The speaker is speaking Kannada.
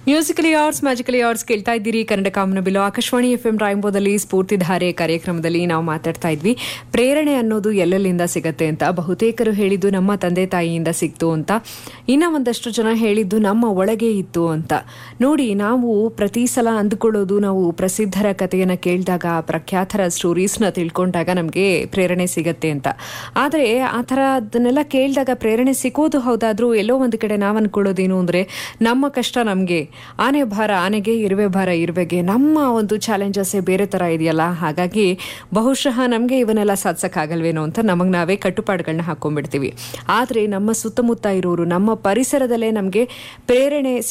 ಮ್ಯೂಸಿಕಲಿ ಆರ್ಟ್ಸ್ ಮ್ಯಾಜಿಕಲಿ ಆರ್ಟ್ಸ್ ಕೇಳ್ತಾ ಇದ್ದೀರಿ ಕನ್ನಡ ಕಾಮನ ಬಿಲು ಆಕಾಶವಾಣಿ ಎಫ್ ಎಂ ರಾಯಂಬೋದಲ್ಲಿ ಸ್ಫೂರ್ತಿಧಾರೆ ಕಾರ್ಯಕ್ರಮದಲ್ಲಿ ನಾವು ಮಾತಾಡ್ತಾ ಇದ್ವಿ ಪ್ರೇರಣೆ ಅನ್ನೋದು ಎಲ್ಲೆಲ್ಲಿಂದ ಸಿಗತ್ತೆ ಅಂತ ಬಹುತೇಕರು ಹೇಳಿದ್ದು ನಮ್ಮ ತಂದೆ ತಾಯಿಯಿಂದ ಸಿಕ್ತು ಅಂತ ಇನ್ನ ಒಂದಷ್ಟು ಜನ ಹೇಳಿದ್ದು ನಮ್ಮ ಒಳಗೆ ಇತ್ತು ಅಂತ ನೋಡಿ ನಾವು ಪ್ರತಿ ಸಲ ಅಂದುಕೊಳ್ಳೋದು ನಾವು ಪ್ರಸಿದ್ಧರ ಕಥೆಯನ್ನ ಕೇಳಿದಾಗ ಪ್ರಖ್ಯಾತರ ಸ್ಟೋರೀಸ್ನ ತಿಳ್ಕೊಂಡಾಗ ನಮಗೆ ಪ್ರೇರಣೆ ಸಿಗತ್ತೆ ಅಂತ ಆದರೆ ಆ ಥರ ಅದನ್ನೆಲ್ಲ ಕೇಳಿದಾಗ ಪ್ರೇರಣೆ ಸಿಗೋದು ಹೌದಾದ್ರೂ ಎಲ್ಲೋ ಒಂದು ಕಡೆ ನಾವು ಅನ್ಕೊಳ್ಳೋದೇನು ಅಂದ್ರೆ ನಮ್ಮ ಕಷ್ಟ ನಮಗೆ ಆನೆ ಭಾರ ಆನೆಗೆ ಇರುವೆ ಭಾರ ಇರುವೆಗೆ ನಮ್ಮ ಒಂದು ಚಾಲೆಂಜಸ್ಸೇ ಬೇರೆ ತರ ಇದೆಯಲ್ಲ ಹಾಗಾಗಿ ಬಹುಶಃ ನಮಗೆ ಇವನ್ನೆಲ್ಲ ಸಾಧಿಸಕ್ಕಾಗಲ್ವೇನೋ ಅಂತ ನಮಗೆ ನಾವೇ ಕಟ್ಟುಪಾಡುಗಳನ್ನ ಹಾಕೊಂಡ್ಬಿಡ್ತೀವಿ ಆದರೆ ನಮ್ಮ ಸುತ್ತಮುತ್ತ ಇರೋರು ನಮ್ಮ ಪರಿಸರದಲ್ಲೇ ನಮಗೆ ಪ್ರೇರಣೆ